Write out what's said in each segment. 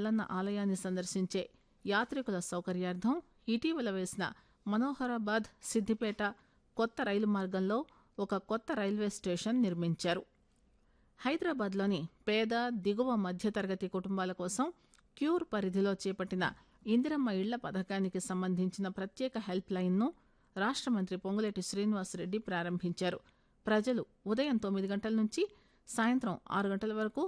మల్లన్న ఆలయాన్ని సందర్శించే యాత్రికుల సౌకర్యార్థం ఇటీవల వేసిన మనోహరాబాద్ సిద్దిపేట కొత్త రైలు మార్గంలో ఒక కొత్త రైల్వే స్టేషన్ నిర్మించారు హైదరాబాద్లోని పేద దిగువ మధ్యతరగతి కుటుంబాల కోసం క్యూర్ పరిధిలో చేపట్టిన ఇందిరమ్మ ఇళ్ల పథకానికి సంబంధించిన ప్రత్యేక హెల్ప్ లైన్ను రాష్ట మంత్రి పొంగులేటి శ్రీనివాసరెడ్డి ప్రారంభించారు ప్రజలు ఉదయం తొమ్మిది గంటల నుంచి సాయంత్రం ఆరు గంటల వరకు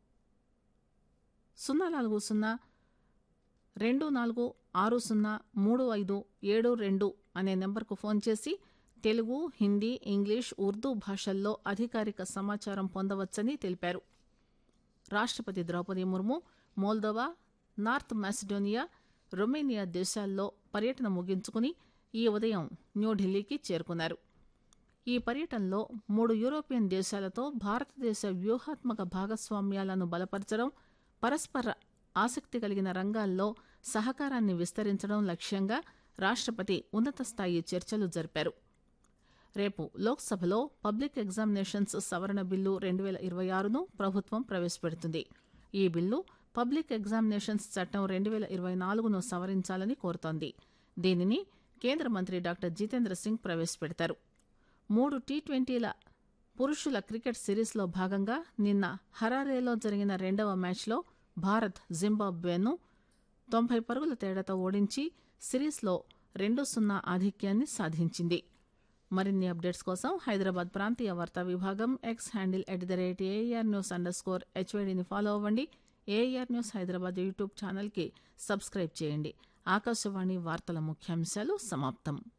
సున్నా నాలుగు సున్నా రెండు నాలుగు ఆరు సున్నా మూడు ఐదు ఏడు రెండు అనే నెంబర్కు ఫోన్ చేసి తెలుగు హిందీ ఇంగ్లీష్ ఉర్దూ భాషల్లో అధికారిక సమాచారం పొందవచ్చని తెలిపారు రాష్టపతి Droupadi Murmu Moldova North Macedonia Romania దేశాల్లో పర్యటన ముగించుకుని ఈ ఉదయం న్యూఢిల్లీకి చేరుకున్నారు ఈ పర్యటనలో మూడు యూరోపియన్ దేశాలతో భారతదేశ వ్యూహాత్మక భాగస్వామ్యాలను బలపరచడం పరస్పర ఆసక్తి కలిగిన రంగాల్లో సహకారాన్ని విస్తరించడం లక్ష్యంగా రాష్టపతి ఉన్నత స్థాయి చర్చలు జరిపారు రేపు లోక్సభలో పబ్లిక్ ఎగ్జామినేషన్స్ సవరణ బిల్లు రెండు వేల ఇరవై ఆరును ప్రభుత్వం ప్రవేశపెడుతుంది ఈ బిల్లు పబ్లిక్ ఎగ్జామినేషన్స్ చట్టం రెండు వేల ఇరవై నాలుగును సవరించాలని కోరుతోంది దీనిని కేంద్ర మంత్రి డాక్టర్ జితేంద్ర సింగ్ ప్రవేశపెడతారు మూడు టీ ట్వంటీల పురుషుల క్రికెట్ సిరీస్లో భాగంగా నిన్న హరారేలో జరిగిన రెండవ మ్యాచ్లో భారత్ జింబాబ్వేను తొంభై పరుగుల తేడాతో ఓడించి సిరీస్లో రెండు సున్నా ఆధిక్యాన్ని సాధించింది మరిన్ని అప్డేట్స్ కోసం హైదరాబాద్ ప్రాంతీయ వార్తా విభాగం X handle at the rate AR news underscore హెచ్వైడిని ఫాలో అవ్వండి ఏఆర్ న్యూస్ హైదరాబాద్ యూట్యూబ్ ఛానల్కి సబ్స్క్రైబ్ చేయండి ఆకాశవాణి వార్తల ముఖ్యాంశాలు సమాప్తం